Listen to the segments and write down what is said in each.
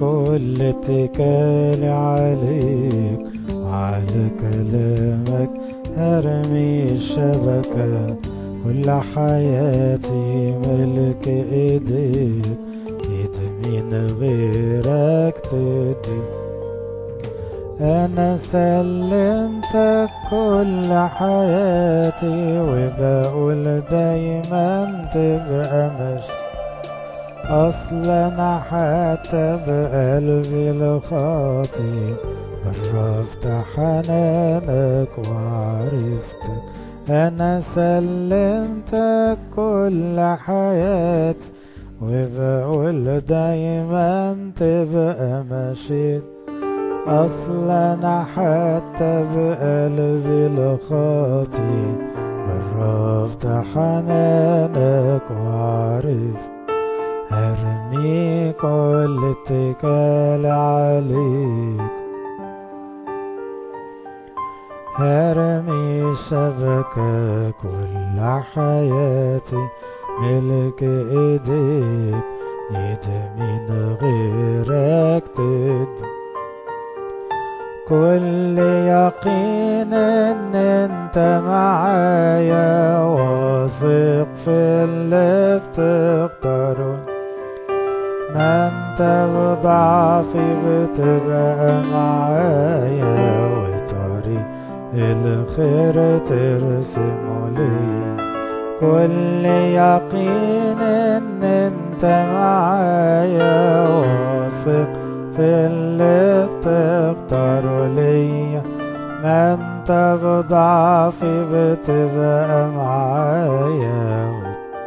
كل اتكالي عليك وعلى كلامك هرمي الشبكة كل حياتي ملك ايديك ايد مين غيرك تدي انا سلمتك كل حياتي وبقول دايما تبقى ماشي اصلا حتى بقلبي الخاطي جربت حنانك وعرفتك انا سلمتك كل حياتي وبقول دايما تبقى ماشي اصلا حتى بقلبي الخاطي جربت حنانك وعرفت هرمي كل اتكال عليك هرمي شبكة كل حياتي ملك ايديك ايد من غيرك تد كل يقين ان انت معايا واثق في اللي بتختاره ما انت بضعفي بتبقى معايا وطريق الخير ترسمه لي كل يقين ان انت معايا واثق في اللي بتختاره ليا ما انت بضعفي بتبقى معايا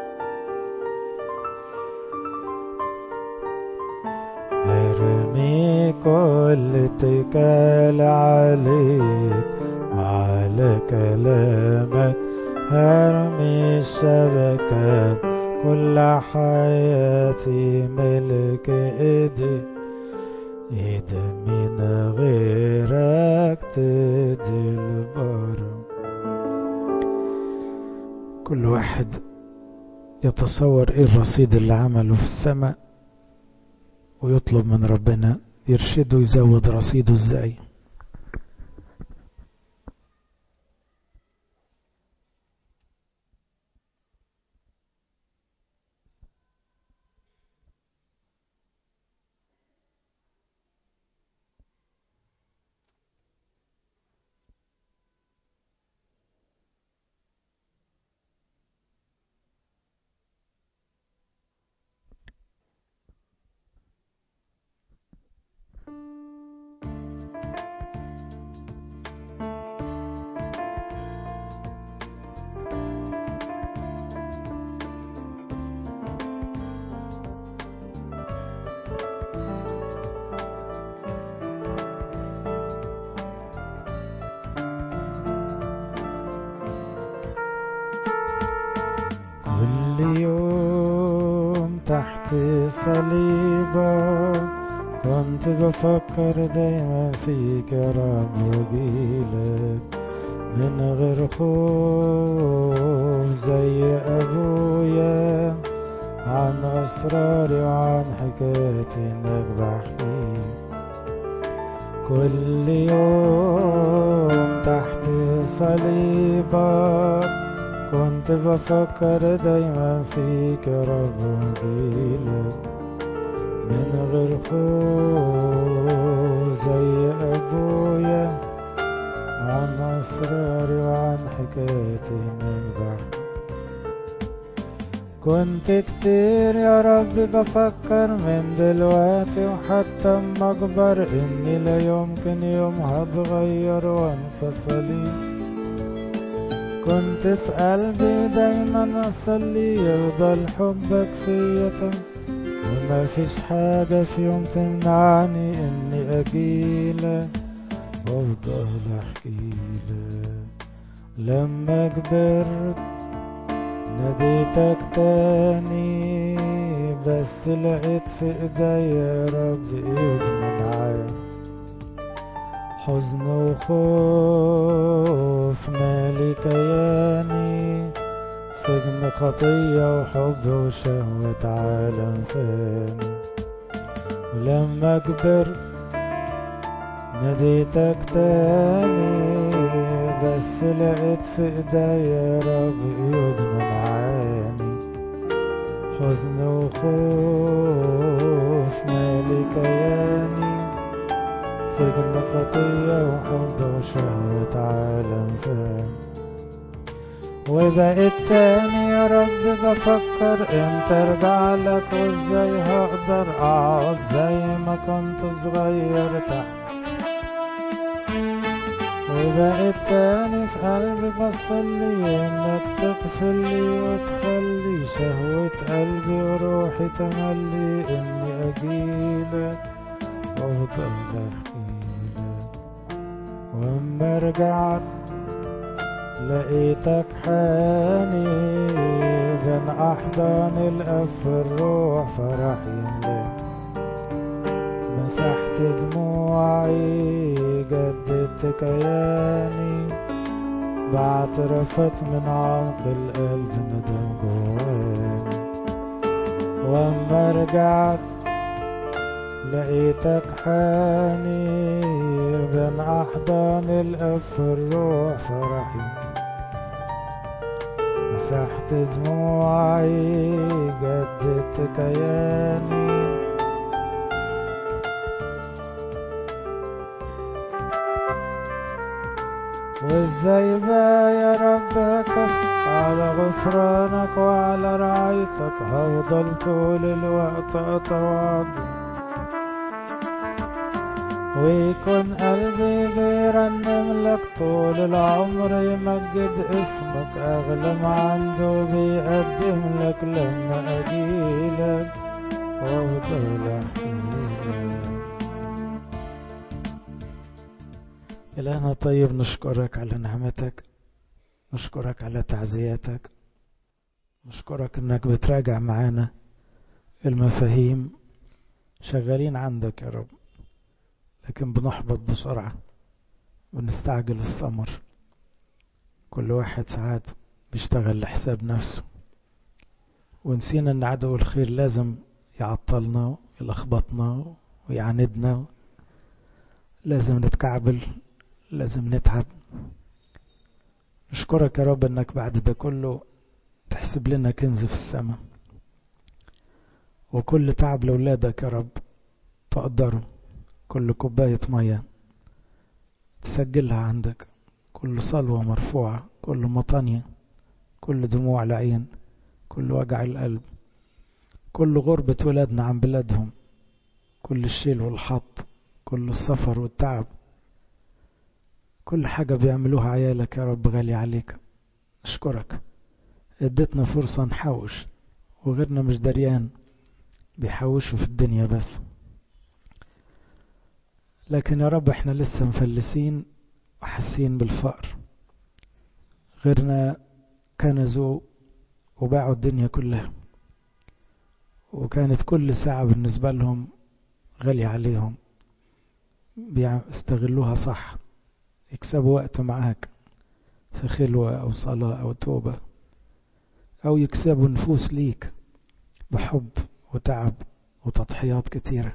ارمي كل اتكال عليك وعلى كلامك هرمي الشبكة كل حياتي ملك ايدي ايد من غيرك تدي البر كل واحد يتصور ايه الرصيد اللي عمله في السماء ويطلب من ربنا يرشده يزود رصيده ازاي كل يوم تحت صليبك كنت بفكر دايما فيك يا رب وجيلك من غير خوف زي ابويا عن اسراري وعن حكايتي انك بحكي كل يوم تحت صليبك كنت بفكر دايما فيك يا رب وجيلك من غير خوف زي ابويا عن اسراري وعن حكايتي من بحر كنت كتير يا رب بفكر من دلوقتي وحتى اما اكبر اني لا يمكن يوم هتغير وانسى صليب كنت في قلبي دايما اصلي يفضل حبك فيا وما فيش حاجة في يوم تمنعني اني اجيلك وافضل احكيلك لما كبرت ناديتك تاني بس لقيت في ايديا يا رب ايد منعاك حزن وخوف مالي كياني سجن خطية وحب وشهوة عالم فاني ولما كبرت ناديتك تاني بس لقيت في ايديا رب قيود منعاني حزن وخوف مالي كياني سجن خطية وحب وشهوة عالم ثاني وبقيت تاني يا رب بفكر امتى ارجع لك وازاي هقدر اقعد زي ما كنت صغير تحت وبقيت تاني في قلبي بصلي انك تغفر لي وتخلي شهوة قلبي وروحي تملي اني اجيلك وافضل احكيلك واما رجعت لقيتك حاني بين احضان الاب الروح فرح يملاك مسحت دموعي جددت كياني بعترفت من عمق القلب ندم جواني واما رجعت لقيتك حاني بين احضان الاب الروح فرحي مسحت دموعي جددت كياني وازاي بقى يا رب اكف على غفرانك وعلى رعايتك هفضل طول الوقت اتواجد ويكون قلبي بيرنم لك طول العمر يمجد اسمك اغلى ما عنده بيقدم لك لما اجيلك وافضل احكيلك إلهنا طيب نشكرك على نعمتك نشكرك على تعزياتك نشكرك انك بتراجع معانا المفاهيم شغالين عندك يا رب لكن بنحبط بسرعة بنستعجل الثمر كل واحد ساعات بيشتغل لحساب نفسه ونسينا ان عدو الخير لازم يعطلنا ويلخبطنا ويعاندنا لازم نتكعبل لازم نتعب نشكرك يا رب انك بعد ده كله تحسب لنا كنز في السماء وكل تعب لأولادك يا رب تقدره كل كوباية مية تسجلها عندك كل صلوة مرفوعة كل مطانية كل دموع العين كل وجع القلب كل غربة ولادنا عن بلادهم كل الشيل والحط كل السفر والتعب كل حاجة بيعملوها عيالك يا رب غالي عليك أشكرك اديتنا فرصة نحوش وغيرنا مش دريان بيحوشوا في الدنيا بس لكن يا رب احنا لسه مفلسين وحاسين بالفقر غيرنا كنزوا وباعوا الدنيا كلها وكانت كل ساعة بالنسبة لهم غالية عليهم بيستغلوها صح يكسبوا وقت معاك في خلوة أو صلاة أو توبة أو يكسبوا نفوس ليك بحب وتعب وتضحيات كتيرة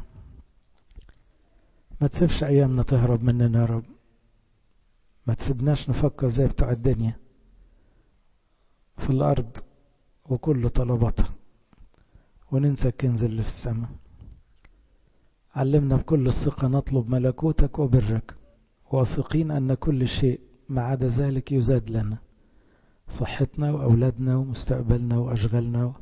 ما تسيبش أيامنا تهرب مننا يا رب ما تسيبناش نفكر زي بتوع الدنيا في الأرض وكل طلباتها وننسى الكنز اللي في السماء علمنا بكل الثقة نطلب ملكوتك وبرك واثقين أن كل شيء ما عدا ذلك يزاد لنا صحتنا وأولادنا ومستقبلنا وأشغالنا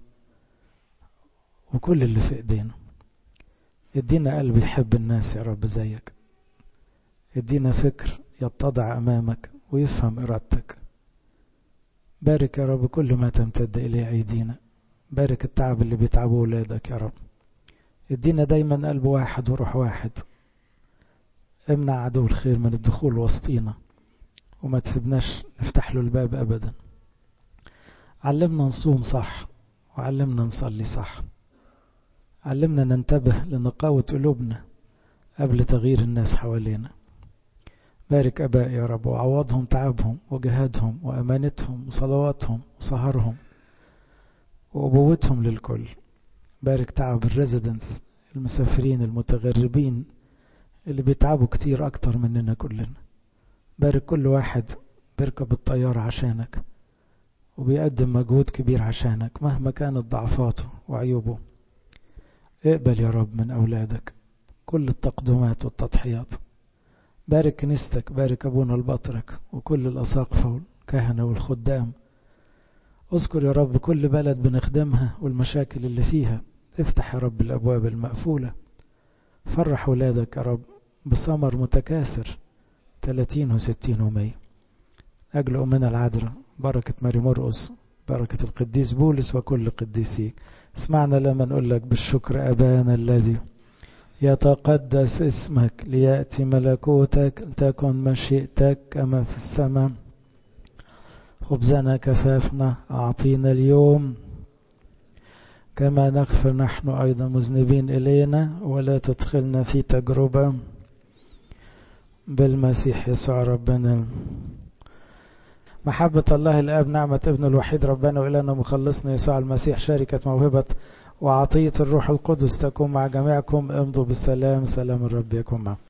وكل اللي في إيدينا ادينا قلب يحب الناس يا رب زيك ادينا فكر يتضع أمامك ويفهم إرادتك بارك يا رب كل ما تمتد إليه أيدينا بارك التعب اللي بيتعبوا ولادك يا رب ادينا دايما قلب واحد وروح واحد امنع عدو الخير من الدخول وسطينا وما تسيبناش نفتح له الباب أبدا علمنا نصوم صح وعلمنا نصلي صح علمنا ننتبه لنقاوة قلوبنا قبل تغيير الناس حوالينا بارك أبائي يا رب وعوضهم تعبهم وجهادهم وأمانتهم وصلواتهم وسهرهم وأبوتهم للكل بارك تعب الريزيدنس المسافرين المتغربين اللي بيتعبوا كتير أكتر مننا كلنا بارك كل واحد بيركب الطيارة عشانك وبيقدم مجهود كبير عشانك مهما كانت ضعفاته وعيوبه اقبل يا رب من أولادك كل التقدمات والتضحيات بارك كنيستك بارك أبونا البطرك وكل الأساقفة والكهنة والخدام اذكر يا رب كل بلد بنخدمها والمشاكل اللي فيها افتح يا رب الأبواب المقفولة فرح ولادك يا رب بثمر متكاثر 30 وستين ومية أجل أمنا العذراء بركة ماري مرقس بركة القديس بولس وكل قديسيك اسمعنا لما نقول لك بالشكر أبانا الذي يتقدس اسمك ليأتي ملكوتك تكن مشيئتك كما في السماء خبزنا كفافنا أعطينا اليوم كما نغفر نحن أيضا مذنبين إلينا ولا تدخلنا في تجربة بالمسيح يسوع ربنا محبة الله الآب نعمة ابن الوحيد ربنا وإلهنا مخلصنا يسوع المسيح شركة موهبة وعطية الروح القدس تكون مع جميعكم امضوا بالسلام سلام الرب يكون معكم